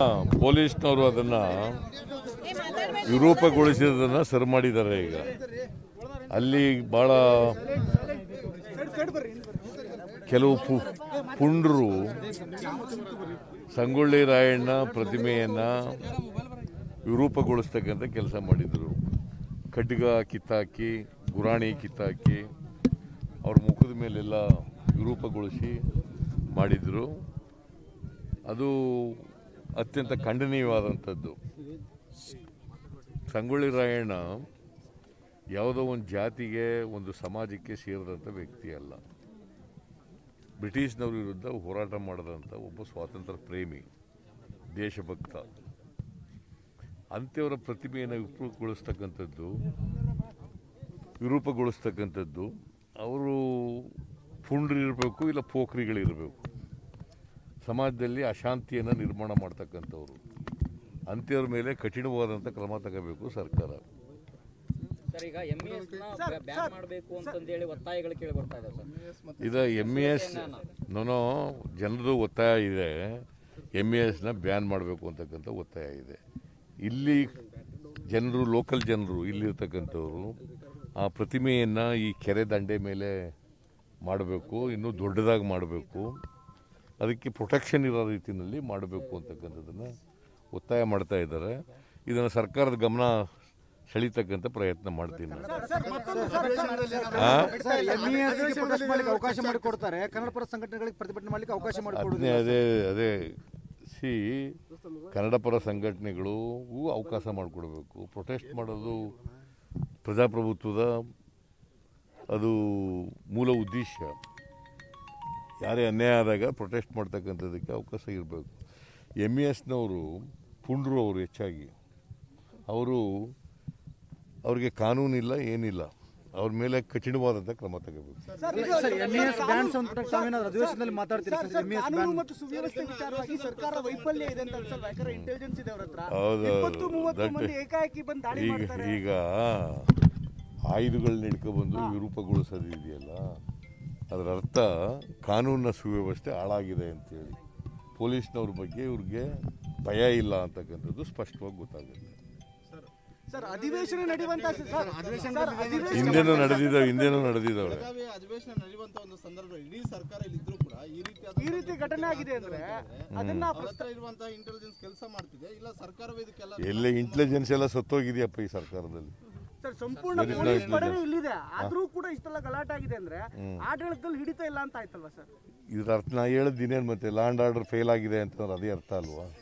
ಪೊಲೀಸ್ನವರು ಅದನ್ನ ವಿರೂಪಗೊಳಿಸಿದ್ದನ್ನ ಸರಿ ಮಾಡಿದ್ದಾರೆ ಈಗ ಅಲ್ಲಿ ಬಹಳ ಕೆಲವು ಪು- ಪುಂಡ್ರು ಸಂಗೊಳ್ಳಿ ರಾಯಣ್ಣ ಪ್ರತಿಮೆಯನ್ನ ವಿರೂಪಗೊಳಿಸ್ತಕ್ಕಂಥ ಕೆಲಸ ಮಾಡಿದರು ಖಡ್ಗ ಕಿತ್ತಾಕಿ ಗುರಾಣಿ ಕಿತ್ತಾಕಿ ಅವ್ರ ಮುಖದ ಮೇಲೆಲ್ಲ ವಿರೂಪಗೊಳಿಸಿ ಮಾಡಿದರು ಅದು ಅತ್ಯಂತ ಖಂಡನೀಯವಾದಂಥದ್ದು ಸಂಗೊಳ್ಳಿ ರಾಯಣ್ಣ ಯಾವುದೋ ಒಂದು ಜಾತಿಗೆ ಒಂದು ಸಮಾಜಕ್ಕೆ ಸೇರಿದಂಥ ವ್ಯಕ್ತಿ ಅಲ್ಲ ಬ್ರಿಟಿಷ್ನವ್ರ ವಿರುದ್ಧ ಹೋರಾಟ ಮಾಡಿದಂಥ ಒಬ್ಬ ಸ್ವಾತಂತ್ರ್ಯ ಪ್ರೇಮಿ ದೇಶಭಕ್ತ ಅಂಥವರ ಪ್ರತಿಮೆಯನ್ನು ವಿರೂಪಗೊಳಿಸ್ತಕ್ಕಂಥದ್ದು ವಿರೂಪಗೊಳಿಸ್ತಕ್ಕಂಥದ್ದು ಅವರು ಪುಂಡ್ರಿರಬೇಕು ಇಲ್ಲ ಪೋಖ್ರಿಗಳಿರಬೇಕು ಸಮಾಜದಲ್ಲಿ ಅಶಾಂತಿಯನ್ನು ನಿರ್ಮಾಣ ಮಾಡ್ತಕ್ಕಂಥವ್ರು ಅಂಥವ್ರ ಮೇಲೆ ಕಠಿಣವಾದಂಥ ಕ್ರಮ ತಗೋಬೇಕು ಸರ್ಕಾರ ಸರ್ ಈಗ ಎಂ ಎಸ್ ನ ಬ್ಯಾನ್ ಮಾಡಬೇಕು ಅಂತಂದೇಳಿ ಒತ್ತಾಯಗಳು ಕೇಳಿ ಬರ್ತಾ ಇದೆ ಸರ್ ಇದು ಎಮ್ ಇ ಎಸ್ ನೋನೋ ಜನರದು ಒತ್ತಾಯ ಇದೆ ಎಮ್ ಇ ಎಸ್ನ ಬ್ಯಾನ್ ಮಾಡಬೇಕು ಅಂತಕ್ಕಂಥ ಒತ್ತಾಯ ಇದೆ ಇಲ್ಲಿ ಜನರು ಲೋಕಲ್ ಜನರು ಇಲ್ಲಿರ್ತಕ್ಕಂಥವ್ರು ಆ ಪ್ರತಿಮೆಯನ್ನು ಈ ಕೆರೆ ದಂಡೆ ಮೇಲೆ ಮಾಡಬೇಕು ಇನ್ನೂ ದೊಡ್ಡದಾಗಿ ಮಾಡಬೇಕು ಅದಕ್ಕೆ ಪ್ರೊಟೆಕ್ಷನ್ ಇರೋ ರೀತಿಯಲ್ಲಿ ಮಾಡಬೇಕು ಅಂತಕ್ಕಂಥದ್ದನ್ನು ಒತ್ತಾಯ ಮಾಡ್ತಾ ಇದ್ದಾರೆ ಇದನ್ನು ಸರ್ಕಾರದ ಗಮನ ಸೆಳೀತಕ್ಕಂಥ ಪ್ರಯತ್ನ ಮಾಡ್ತೀನಿ ನಾನು. ಆ? ಸರ್ MES ಗೆ ಪ್ರೊಟೆಸ್ಟ್ ಮಾಡ್ಲಿಕ್ಕೆ ಅವಕಾಶ ಮಾಡಿಕೊಡ್ತಾರೆ ಕನ್ನಡ ಪರ ಸಂಘಟನೆಗಳಿಗೆ ಪ್ರತಿಭಟನೆ ಮಾಡ್ಲಿಕ್ಕೆ ಅವಕಾಶ ಅದನ್ನೇ ಮಾಡಿಕೊಡುದಿಲ್ಲ ಅದೇ ಅದೇ ಸಿ ಕನ್ನಡ ಪರ ಸಂಘಟನೆಗಳಿಗೂ ಅವಕಾಶ ಮಾಡಿಕೊಡ್ಬೇಕು ಪ್ರೊಟೆಸ್ಟ್ ಮಾಡೋದು ಪ್ರಜಾಪ್ರಭುತ್ವದ ಅದು ಮೂಲ ಉದ್ದೇಶ ಯಾರೇ ಅನ್ಯಾಯ ಆದಾಗ ಪ್ರೊಟೆಸ್ಟ್ ಮಾಡ್ತಕ್ಕಂಥದ್ದಕ್ಕೆ ಅವಕಾಶ ಇರಬೇಕು ಎಮ್ ಇ ಎಸ್ನವರು ಪುಂಡ್ರು ಅವರು ಹೆಚ್ಚಾಗಿ ಅವರು ಅವ್ರಿಗೆ ಕಾನೂನಿಲ್ಲ ಏನಿಲ್ಲ ಅವ್ರ ಮೇಲೆ ಕಠಿಣವಾದಂಥ ಕ್ರಮ ತಗೋಬೇಕು ಸರ್ MES ಬ್ಯಾನ್ ಸಂಪುಟ ತಾವೇನಾದ್ರು ಅಧಿವೇಶನದಲ್ಲಿ ಮಾತಾಡ್ತೀರಿ ಸರ್ MES ಕಾನೂನು ಬ್ಯಾನ್ ಮತ್ತು ಸುವ್ಯವಸ್ಥೆ ವಿಚಾರವಾಗಿ ಸರ್ಕಾರ ವೈಫಲ್ಯ ಇದೆ ಅಂತ ಅನ್ಸಲ್ವಾ ಯಾಕಂದ್ರೆ ಇಂಟೆಲಿಜೆನ್ಸ್ ಇದೆ ಅವ್ರ ಹತ್ರ ಹೌದು, ಇಪ್ಪತ್ತು ಹೌದು. ಮೂವತ್ತು ದಟ್- ಮಂದಿ ಏಕಾಏಕಿ ಬಂದು ದಾಳಿ ಈಗ ಮಾಡ್ತಾರೆ ಈಗ ಆಯುಧಗಳನ್ನ ಹಿಡ್ಕೊಬಂದು ವಿರೂಪಗೊಳಿಸೋದು ಇದೆಯಲ್ಲ ಅದರ ಅರ್ಥ ಕಾನೂನಿನ ಸುವ್ಯವಸ್ಥೆ ಹಾಳಾಗಿದೆ ಅಂತೇಳಿ ಪೊಲೀಸ್ನವ್ರ ಬಗ್ಗೆ ಇವ್ರಿಗೆ ಭಯ ಇಲ್ಲ ಅಂತಕ್ಕಂಥದ್ದು ಸ್ಪಷ್ಟವಾಗಿ ಗೊತ್ತಾಗುತ್ತೆ ಸರ್ ಅಧಿವೇಶನ ನಡೆಯುವಂತ ಸರ್ ಸರ್, ಅಧಿವೇಶನ ಹಿಂದೆನೂ ನಡೆದಿದ್ದಾವೆ ಹಿಂದೆನೂ ನಡೆದಿದ್ದಾವೆ ಬೆಳಗಾವಿ ಅಧಿವೇಶನ ನಡೆಯುವಂತ ಒಂದು ಸಂದರ್ಭ ಇಡೀ ಸರ್ಕಾರ ಇಲ್ಲಿ ಇದ್ರೂ ಕೂಡ ಈ ರೀತಿಯಾದ ಈ ರೀತಿ ಘಟನೆ ಆಗಿದೆ ಅಂದ್ರೆ ಅದನ್ನ ಅವ್ರ ಹತ್ರ ಇರುವಂತಹ ಇಂಟೆಲಿಜೆನ್ಸ್ ಕೆಲಸ ಮಾಡ್ತಿದೆ ಇಲ್ಲ ಸರ್ಕಾರವೇ ಇದಕ್ಕೆಲ್ಲ ಎಲ್ಲ ಇಂಟೆಲಿಜೆನ್ಸ್ ಎಲ್ಲ ಸತ್ತೋಗಿದೆಯಪ್ಪ ಈ ಸರ್ಕಾರದಲ್ಲಿ ಸರ್ ಸಂಪೂರ್ಣ There is no ಪೊಲೀಸ್ ಪಡೆನೇ intelligence. ಇಲ್ಲಿದೆ ಆದ್ರೂ ಕೂಡ ಇಷ್ಟೆಲ್ಲ ಗಲಾಟೆ ಆಗಿದೆ ಅಂದ್ರೆ ಆಡಳಿತದಲ್ಲಿ ಹಿಡಿತಾ ಇಲ್ಲ ಅಂತ ಆಯ್ತಲ್ವಾ ಸರ್ ಇದ್ರ ಅರ್ಥ ನಾ ಹೇಳಿದ್ದು ಇನ್ನೇನು ಮತ್ತೆ ಲ್ಯಾಂಡ್ ಆರ್ಡರ್ ಫೇಲ್ ಆಗಿದೆ ಅಂತಂದ್ರೆ ಅದೇ ಅರ್ಥ ಅಲ್ವಾ